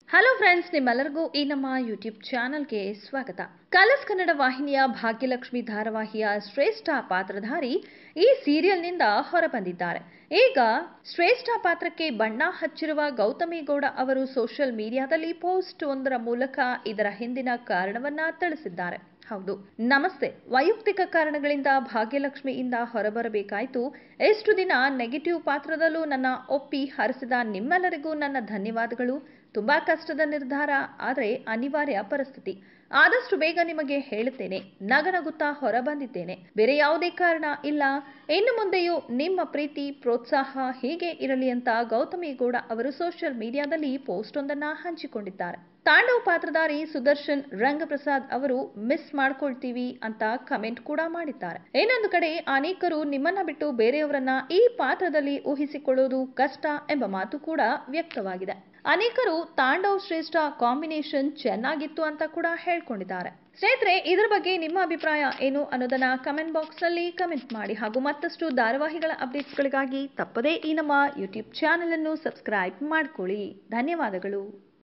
hello friends ನಿಮ್ಮೆಲ್ಲರಿಗೂ ಈ ನಮ್ಮ ಯೂಟ್ಯೂಬ್ ಚಾನಲ್ಗೆ ಸ್ವಾಗತ ಕಲರ್ಸ್ ಕನ್ನಡ ವಾಹಿನಿಯ ಭಾಗ್ಯಲಕ್ಷ್ಮಿ ಧಾರಾವಾಹಿಯ ಶ್ರೇಷ್ಠ ಪಾತ್ರಧಾರಿ ಈ ಸೀರಿಯಲ್ನಿಂದ ಹೊರಬಂದಿದ್ದಾರೆ ಈಗ ಶ್ರೇಷ್ಠ ಪಾತ್ರಕ್ಕೆ ಬಣ್ಣ ಹಚ್ಚಿರುವ ಗೌತಮಿ ಗೌಡ ಅವರು ಸೋಷಿಯಲ್ ಮೀಡಿಯಾದಲ್ಲಿ ಪೋಸ್ಟ್ ಒಂದರ ಮೂಲಕ ಇದರ ಹಿಂದಿನ ಕಾರಣವನ್ನ ತಿಳಿಸಿದ್ದಾರೆ ಹೌದು ನಮಸ್ತೆ ವೈಯಕ್ತಿಕ ಕಾರಣಗಳಿಂದ ಭಾಗ್ಯಲಕ್ಷ್ಮಿಯಿಂದ ಹೊರಬರಬೇಕಾಯಿತು ಎಷ್ಟು ದಿನ ನೆಗೆಟಿವ್ ಪಾತ್ರದಲ್ಲೂ ನನ್ನ ಒಪ್ಪಿ ಹರಿಸಿದ ನಿಮ್ಮೆಲ್ಲರಿಗೂ ನನ್ನ ಧನ್ಯವಾದಗಳು ತುಂಬಾ ಕಷ್ಟದ ನಿರ್ಧಾರ ಆದರೆ ಅನಿವಾರ್ಯ ಪರಿಸ್ಥಿತಿ ಆದಷ್ಟು ಬೇಗ ನಿಮಗೆ ಹೇಳುತ್ತೇನೆ ನಗನಗುತ್ತಾ ಹೊರ ಬಂದಿದ್ದೇನೆ ಬೇರೆ ಯಾವುದೇ ಕಾರಣ ಇಲ್ಲ ಇನ್ನು ಮುಂದೆಯೂ ನಿಮ್ಮ ಪ್ರೀತಿ ಪ್ರೋತ್ಸಾಹ ಹೀಗೆ ಇರಲಿ ಅಂತ ಗೌತಮಿ ಗೌಡ ಅವರು ಸೋಷಿಯಲ್ ಮೀಡಿಯಾದಲ್ಲಿ ಪೋಸ್ಟ್ ಒಂದನ್ನ ಹಂಚಿಕೊಂಡಿದ್ದಾರೆ ತಾಂಡವ್ ಪಾತ್ರಧಾರಿ ಸುದರ್ಶನ್ ರಂಗಪ್ರಸಾದ್ ಅವರು ಮಿಸ್ ಮಾಡ್ಕೊಳ್ತೀವಿ ಅಂತ ಕಮೆಂಟ್ ಕೂಡ ಮಾಡಿದ್ದಾರೆ ಇನ್ನೊಂದು ಕಡೆ ಅನೇಕರು ನಿಮ್ಮನ್ನ ಬಿಟ್ಟು ಬೇರೆಯವರನ್ನ ಈ ಪಾತ್ರದಲ್ಲಿ ಊಹಿಸಿಕೊಳ್ಳೋದು ಕಷ್ಟ ಎಂಬ ಮಾತು ಕೂಡ ವ್ಯಕ್ತವಾಗಿದೆ ಅನೇಕರು ತಾಂಡವ್ ಶ್ರೇಷ್ಠ ಕಾಂಬಿನೇಷನ್ ಚೆನ್ನಾಗಿತ್ತು ಅಂತ ಕೂಡ ಹೇಳ್ಕೊಂಡಿದ್ದಾರೆ ಸ್ನೇಹಿತರೆ ಇದರ ಬಗ್ಗೆ ನಿಮ್ಮ ಅಭಿಪ್ರಾಯ ಏನು ಅನ್ನೋದನ್ನ ಕಮೆಂಟ್ ಬಾಕ್ಸ್ ನಲ್ಲಿ ಕಮೆಂಟ್ ಮಾಡಿ ಹಾಗೂ ಮತ್ತಷ್ಟು ಧಾರಾವಾಹಿಗಳ ಅಪ್ಡೇಟ್ಸ್ಗಳಿಗಾಗಿ ತಪ್ಪದೇ ಈ ನಮ್ಮ ಯೂಟ್ಯೂಬ್ ಚಾನೆಲ್ ಅನ್ನು ಸಬ್ಸ್ಕ್ರೈಬ್ ಮಾಡ್ಕೊಳ್ಳಿ ಧನ್ಯವಾದಗಳು